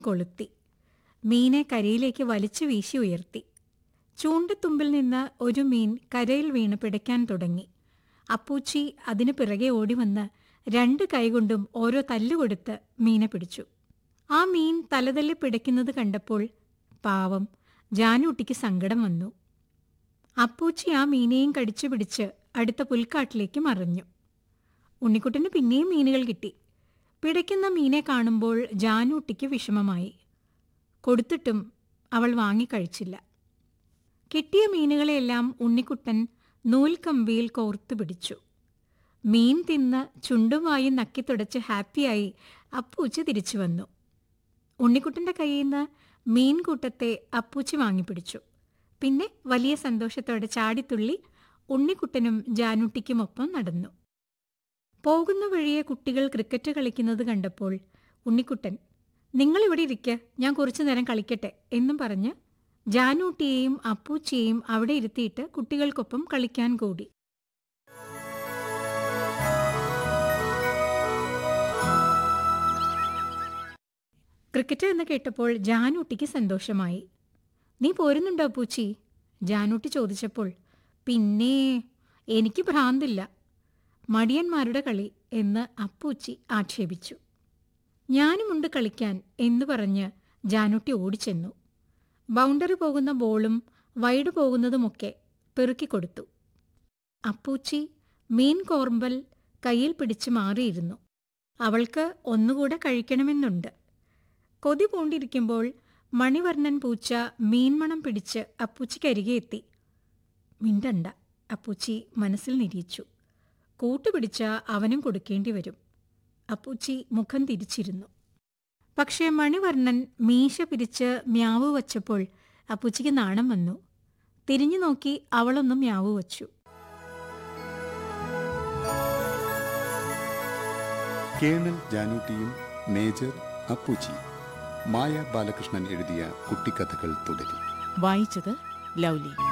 കൊളുത്തി മീനെ കരയിലേക്ക് വലിച്ചു വീശി ഉയർത്തി ചൂണ്ടത്തുമ്പിൽ നിന്ന് ഒരു മീൻ കരയിൽ വീണ് പിടയ്ക്കാൻ തുടങ്ങി അപ്പൂച്ചി അതിനു പിറകെ ഓടിവന്ന് രണ്ട് കൈകൊണ്ടും ഓരോ തല്ലുകൊടുത്ത് മീനെ പിടിച്ചു ആ മീൻ തലതല്ലി പിടയ്ക്കുന്നത് കണ്ടപ്പോൾ പാവം ജാനൂട്ടിക്ക് സങ്കടം വന്നു അപ്പൂച്ചി ആ മീനെയും കടിച്ചു പിടിച്ച് അടുത്ത പുൽക്കാട്ടിലേക്ക് മറഞ്ഞു ഉണ്ണിക്കുട്ടന് പിന്നെയും മീനുകൾ കിട്ടി പിടയ്ക്കുന്ന മീനെ കാണുമ്പോൾ ജാനൂട്ടിക്ക് വിഷമമായി കൊടുത്തിട്ടും അവൾ വാങ്ങിക്കഴിച്ചില്ല കിട്ടിയ മീനുകളെയെല്ലാം ഉണ്ണിക്കുട്ടൻ നൂൽക്കമ്പിയിൽ കോർത്തു പിടിച്ചു മീൻ തിന്ന് ചുണ്ടുമായി നക്കി തുടച്ച് ഹാപ്പിയായി അപ്പൂച്ചി തിരിച്ചു വന്നു ഉണ്ണിക്കുട്ടന്റെ കയ്യിൽ നിന്ന് മീൻകൂട്ടത്തെ അപ്പൂച്ചി വാങ്ങിപ്പിടിച്ചു പിന്നെ വലിയ സന്തോഷത്തോടെ ചാടിത്തുള്ളി ഉണ്ണിക്കുട്ടനും ജാനുട്ടിക്കുമൊപ്പം നടന്നു പോകുന്ന വഴിയെ കുട്ടികൾ ക്രിക്കറ്റ് കളിക്കുന്നത് കണ്ടപ്പോൾ ഉണ്ണിക്കുട്ടൻ നിങ്ങളിവിടെ ഇരിക്കുക ഞാൻ കുറച്ചു നേരം കളിക്കട്ടെ എന്നും പറഞ്ഞ് ജാനൂട്ടിയെയും അപ്പൂച്ചിയെയും അവിടെ ഇരുത്തിയിട്ട് കുട്ടികൾക്കൊപ്പം കളിക്കാൻ കൂടി ക്രിക്കറ്റ് എന്ന് കേട്ടപ്പോൾ ജാനൂട്ടിക്ക് സന്തോഷമായി നീ പോരുന്നുണ്ടോ അപ്പൂച്ചി ജാനൂട്ടി ചോദിച്ചപ്പോൾ പിന്നെ എനിക്ക് ഭ്രാന്തില്ല മടിയന്മാരുടെ കളി എന്ന് അപ്പൂച്ചി ആക്ഷേപിച്ചു ഞാനുമുണ്ട് കളിക്കാൻ എന്ന് പറഞ്ഞ് ജാനുട്ടി ഓടിച്ചെന്നു ബൗണ്ടറി പോകുന്ന ബോളും വൈഡ് പോകുന്നതുമൊക്കെ പെറുക്കിക്കൊടുത്തു അപ്പൂച്ചി മീൻ കോർമ്പൽ കയ്യിൽ പിടിച്ച് മാറിയിരുന്നു അവൾക്ക് ഒന്നുകൂടെ കഴിക്കണമെന്നുണ്ട് കൊതി പൂണ്ടിരിക്കുമ്പോൾ മണിവർണ്ണൻ പൂച്ച മീൻമണം പിടിച്ച് അപ്പൂച്ചിക്കരികെ എത്തി മിണ്ടണ്ട അപ്പൂച്ചി മനസ്സിൽ നിരീച്ചു കൂട്ടുപിടിച്ച അവനും കൊടുക്കേണ്ടി വരും അപ്പൂച്ചി മുഖം തിരിച്ചിരുന്നു പക്ഷേ മണിവർണ്ണൻ മീശ പിരിച്ച് മ്യാവ് വച്ചപ്പോൾ അപ്പൂച്ചിക്ക് നാണം വന്നു തിരിഞ്ഞു നോക്കി അവളൊന്നും മ്യാവ് വച്ചു കേണൽ ജാനൂട്ടിയും മേജർ അപ്പൂച്ചി മായ ബാലകൃഷ്ണൻ എഴുതിയ കുട്ടിക്കഥകൾ തുടരും വായിച്ചത് ലൗലി